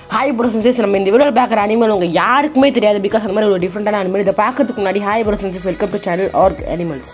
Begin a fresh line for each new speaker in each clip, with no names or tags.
hi bro census நம்ம இந்த வீடியோவில் பார்க்குற அனிமல் உங்கள் யாருக்குமே தெரியாது பிகாஸ் அந்த மாதிரி ஒரு டிஃப்ரெண்டான அனிமல் இதை பார்க்கறதுக்கு முன்னாடி hi bro senses welcome to channel ark animals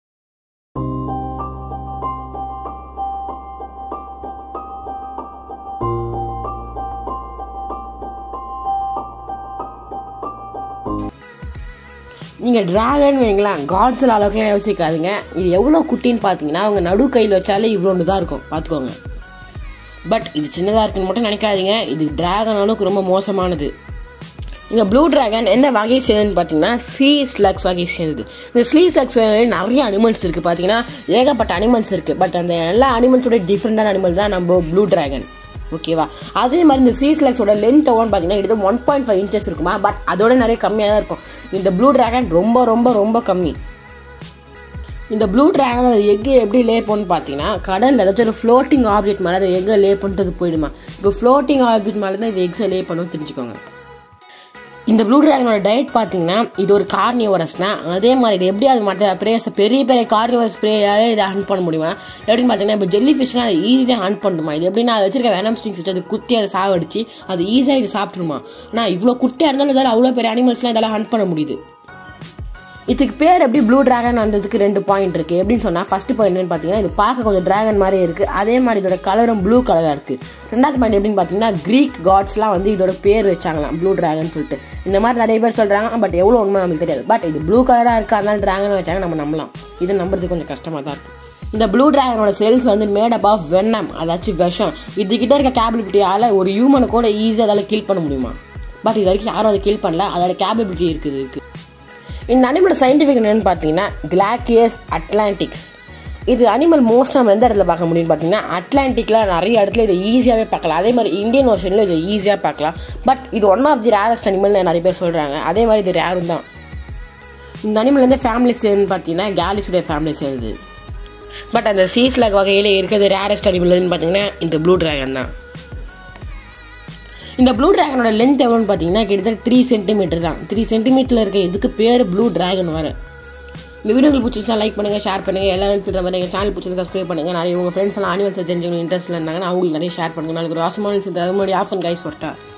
நீங்கள் ட்ராகன் வைங்களேன் காட்ஸில் அளவுக்குலாம் யோசிக்காதுங்க இது எவ்வளோ குட்டின்னு பார்த்தீங்கன்னா அவங்க நடு கையில் வச்சாலே இவ்வளோண்டு தான் இருக்கும் பார்த்துக்கோங்க பட் இது சின்னதாக இருக்குன்னு மட்டும் நினைக்காதீங்க இது டிராகன் அளவுக்கு ரொம்ப மோசமானது இந்த ப்ளூ டிராகன் என்ன வகை சேர்ந்துன்னு பார்த்தீங்கன்னா ஸ்லீ ஸ்லக்ஸ் வகை சேர்ந்தது இந்த ஸ்லீ ஸ்லக்ஸ் நிறைய அனிமல்ஸ் இருக்குது பார்த்தீங்கன்னா ஏகப்பட்ட அனிமல்ஸ் இருக்குது பட் அந்த எல்லா அனிமல்ஸோட டிஃப்ரெண்டான அனிமல் தான் நம்ம ப்ளூ டிராகன் ஓகேவா அதே மாதிரி இந்த சீஸ்லக்ஸோட லென்த் எவ்வளோன்னு பார்த்தீங்கன்னா கிட்ட ஒன் பாயிண்ட் ஃபைவ் இன்ச்சஸ் இருக்குமா பட் அதோட நிறைய கம்மியாக தான் இருக்கும் இந்த ப்ளூ டிராகன் ரொம்ப ரொம்ப ரொம்ப கம்மி இந்த ப்ளூ டிராகன் எக்கு எப்படி லே பண்ணுன்னு பார்த்தீங்கன்னா கடலில் ஏதாச்சும் ஒரு ஃப்ளோட்டிங் ஆப்ஜெக்ட் மேலே அதை எக்கை லே பண்ணிட்டு போயிடுமா இப்போ ஃப்ளோட்டிங் ஆப்ஜெக்ட் மேலே தான் இது எக்ஸை லே பண்ணும் தெரிஞ்சுக்கோங்க இந்த ப்ளூ டிராகனோட டயட் பார்த்தீங்கன்னா இது ஒரு கார்னிவரஸ்னா அதே மாதிரி இது எப்படி அது மற்ற பிரேஸ் பெரிய பெரிய கார்னிவரஸ் ஸ்ப்ரேயாலே இதை ஹண்ட் பண்ண முடியுமா எப்படின்னு பார்த்தீங்கன்னா இப்போ ஜெல்லி ஃபிஷ்னா அது ஈஸியாக ஹண்ட் பண்ணுமா இது எப்படின்னா அது வச்சிருக்க வேனம் ஸ்டிங் ஃபிஷ் அது குத்தி அதை சாவடிச்சு அது ஈஸியாக இது சாப்பிட்ருமா ஆனால் இவ்வளோ குட்டியாக இருந்தாலும் இதால் அவ்வளோ பெரிய அனிமல்ஸ்லாம் இதெல்லாம் ஹண்ட் பண்ண முடியுது இதுக்கு பேர் எப்படி ப்ளூ டிராகன் வந்ததுக்கு ரெண்டு பாயிண்ட் இருக்குது எப்படின்னு சொன்னால் ஃபர்ஸ்ட் பாயிண்ட் என்னன்னு பார்த்தீங்கன்னா இது பார்க்க கொஞ்சம் டிராகன் மாதிரி இருக்குது அதே மாதிரி இதோட கலரும் ப்ளூ கலராக இருக்குது ரெண்டாவது பாயிண்ட் எப்படின்னு பார்த்தீங்கன்னா க்ரீக் காட்ஸ்லாம் வந்து இதோட பேர் வச்சாங்களாம் ப்ளூ டிராகன் சொல்லிட்டு இந்த மாதிரி நிறைய பேர் சொல்கிறாங்க பட் எவ்வளோ உண்மை நமக்கு தெரியாது பட் இது ப்ளூ கலராக இருக்குது அதனால டிராகன் வச்சாங்க நம்ம நம்பலாம் இது நம்புறதுக்கு கொஞ்சம் கஷ்டமாக தான் இருக்குது இந்த ப்ளூ டிராகனோட செல்ஸ் வந்து மேடப் ஆஃப் வெண்ணம் அதாச்சும் விஷம் இதுகிட்ட இருக்க கேபிலிட்டியால் ஒரு ஹியூமனை கூட ஈஸியாக அதால் கில் பண்ண முடியுமா பட் இது வரைக்கும் யாரும் அதை கில் பண்ணல அதோட கேபிலிட்டி இருக்குது இருக்குது இந்த அனிமலோட சயின்டிஃபிக் என்னன்னு பார்த்தீங்கன்னா கிளாக்கியஸ் அட்லாண்டிக்ஸ் இது அனிமல் மோஸ்ட் நம்ம எந்த இடத்துல பார்க்க முடியும்னு பார்த்தீங்கன்னா அட்லாண்டிக்கில் நிறைய இடத்துல இதை ஈஸியாகவே பார்க்கலாம் அதே மாதிரி இந்தியன் ஓஷனில் இதை ஈஸியாக பார்க்கலாம் பட் இது one of the rarest animal நிறைய பேர் சொல்கிறாங்க அதே மாதிரி இது ரேரும் தான் இந்த அனிமல் வந்து ஃபேமிலி சேர்ந்து பார்த்தீங்கன்னா கேலிஸுடைய ஃபேமிலி சேர்ந்து பட் அந்த சீஸ்லக் வகையில் இருக்கிறது ரேரஸ்ட் அனிமல்னு பார்த்தீங்கன்னா இந்த ப்ளூ டிராகன் தான் இந்த ப்ளூ டிராகனோட லென்த் எவ்வளோன்னு பார்த்தீங்கன்னா கிட்டத்தட்ட த்ரீ சென்டிமீட்டர் தான் த்ரீ சென்டிமீட்டரில் இருக்க இதுக்கு பேர் ப்ளூ டிராகன் வர இந்த வீடியோ பிடிச்சிருந்தா லைக் பண்ணுங்க ஷேர் பண்ணுங்க எல்லாரும் திட்ட மாதிரி எங்கள் சேனல் பிடிச்சிருந்தா சப்ஸ்கிரைப் பண்ணுங்க நிறைய உங்கள் ஃப்ரெண்ட்ஸ் எல்லாம் அனிமல்ஸ் தெரிஞ்சவங்க இன்ட்ரெஸ்ட்ல இருந்தாங்கன்னா அவங்களுக்கு நிறைய ஷேர் பண்ணுங்க நாளைக்கு ஒரு ஆசமான அது முன்னாடி ஆஃப் அண்ட் கைஸ் வரட்டா